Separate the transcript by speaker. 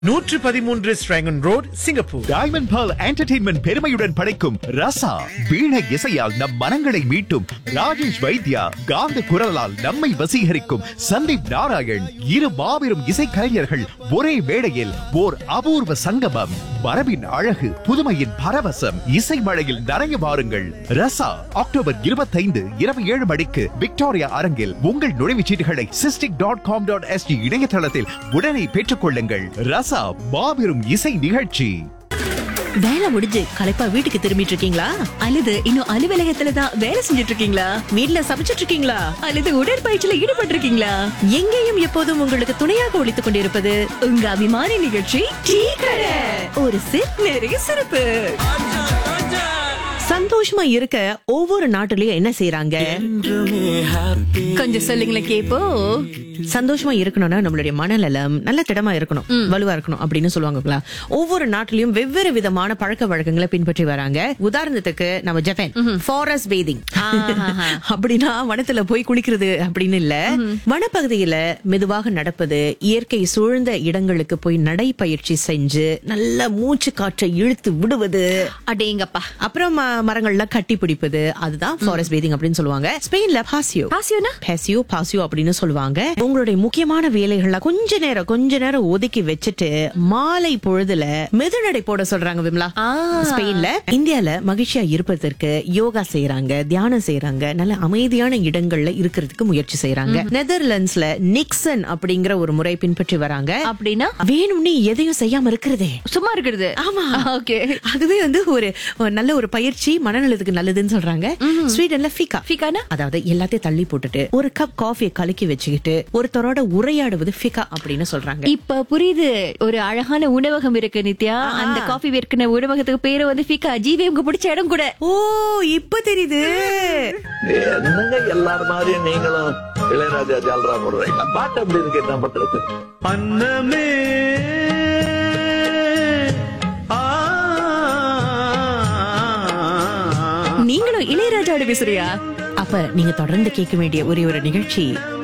Speaker 1: நூற்று பதிமூன்று ஸ்ட்ராங்கன் road Singapore
Speaker 2: diamond Pearl entertainment பெருமையுடன் படைக்கும் ரசா வீணை இசையால் நம் மனங்களை மீட்டும் ராஜேஷ் வைத்யா காந்த குரலால் நம்மை வசீகரிக்கும் சந்தீப் நாராயண் இரு மாபெரும் இசைக்கலைஞர்கள் ஒரே மேடையில் ஓர் அபூர்வ சங்கமம் மரபின் அழகு புதுமையின் பரவசம் இசை மழையில் நனைய வாருங்கள் ரசா அக்டோபர் இருபத்தைந்து இரவு ஏழு மணிக்கு விக்டோரியா அரங்கில் உங்கள் நுழைவுச் சீட்டுகளை Sistic dot com dot SG இணையதளத்தில் உடனே பெற்றுக் கொள்ளுங்கள் ரசா மாபெரும் இசை நிகழ்ச்சி
Speaker 3: வேலை முடிஞ்சு களைப்பா வீட்டுக்கு திரும்பிட்டு இருக்கீங்களா அல்லது இன்னும் அலுவலகத்துல தான் வேலை செஞ்சுட்டு இருக்கீங்களா வீட்ல சமைச்சிட்டு இருக்கீங்களா அல்லது உடற்பயிற்சியில ஈடுபட்டு இருக்கீங்களா எங்கேயும் எப்போதும் உங்களுக்கு துணையாக ஒழித்துக் கொண்டிருப்பது உங்க அபிமான நிகழ்ச்சி டீ கடை ஒரு சிப் நிறைய சிறப்பு சந்தோஷமா இருக்க ஒவ்வொரு நாட்டுலயும் என்ன செய்யறாங்க கொஞ்சம் சொல்லுங்களேன் கேப்போ சந்தோஷமா இருக்கணும்னா நம்மளுடைய மனநலம் நல்ல திடமா இருக்கணும் வலுவா இருக்கணும் அப்படின்னு சொல்லுவாங்களா ஒவ்வொரு நாட்டிலையும் வெவ்வேறு விதமான பழக்க வழக்கங்களை பின்பற்றி வராங்க உதாரணத்துக்கு நம்ம ஜப்பான் ஃபாரஸ்ட் பேதிங் அப்படின்னா வனத்துல போய் குளிக்கிறது அப்படின்னு இல்ல வனப்பகுதியில மெதுவாக நடப்பது இயற்கை சூழ்ந்த இடங்களுக்கு போய் நடைப்பயிற்சி செஞ்சு நல்ல மூச்சு காற்றை இழுத்து விடுவது
Speaker 4: அடேங்கப்பா
Speaker 3: அப்புறம் ம- மரங்கள்ல கட்டி பிடிப்பது அதுதான் ஃபாரஸ்ட் பேதிங் அப்படின்னு சொல்லுவாங்க ஸ்பெயின்ல பாசியோ
Speaker 4: பாசியோனா
Speaker 3: பேசியோ பாசியோ அப்படின்னு சொல்லுவாங்க உங்களுடைய முக்கியமான வேலைகள்ல கொஞ்ச நேரம் கொஞ்ச நேரம் ஒதுக்கி வச்சுட்டு மாலை பொழுதுல மெதுநடை போட சொல்றாங்க விமலா
Speaker 4: ஆ.
Speaker 3: ஸ்பெயின்ல இந்தியால மகிழ்ச்சியா இருப்பதற்கு யோகா செய்யறாங்க தியானம் செய்யறாங்க நல்ல அமைதியான இடங்கள்ல இருக்கிறதுக்கு முயற்சி செய்யறாங்க நெதர்லாண்ட்ஸ்ல நிக்சன் அப்படிங்கிற ஒரு முறை பின்பற்றி வராங்க
Speaker 4: அப்படின்னா
Speaker 3: வேணும்னே எதையும் செய்யாம இருக்கிறதே
Speaker 4: சும்மா இருக்கிறது
Speaker 3: ஆமா
Speaker 4: ஓகே
Speaker 3: அதுவே வந்து ஒரு ஒரு நல்ல ஒரு பயிற்சி மனநலத்துக்கு நல்லதுன்னு சொல்றாங்க ஸ்வீடன்ல ஃபிகா
Speaker 4: ஃபிகானா?
Speaker 3: அதாவது எல்லாத்தையும் தள்ளி போட்டுட்டு ஒரு கப் காஃபியை கலக்கி வச்சுக்கிட்டு ஒருத்தரோட உரையாடுவது ஃபிகா அப்படின்னு சொல்றாங்க
Speaker 4: இப்ப புரியுது ஒரு அழகான உணவகம் இருக்கு நித்யா அந்த காஃபி விற்கிற உணவகத்துக்கு பேரு வந்து ஃபிகா ஜீவி உங்க பிடிச்ச இடம் கூட
Speaker 3: ஓ இப்ப தெரியுது
Speaker 5: என்னங்க எல்லாரும் மாதிரியும் நீங்களும் இளையராஜா ஜால்ரா போடுறீங்களா பாட்டு அப்படி இருக்கு என்ன பண்றது
Speaker 1: அன்னமே ஆ
Speaker 4: நீங்களும் இளையராஜாவோட பேசுறியா
Speaker 3: அப்ப நீங்க தொடர்ந்து கேட்க வேண்டிய ஒரே ஒரு நிகழ்ச்சி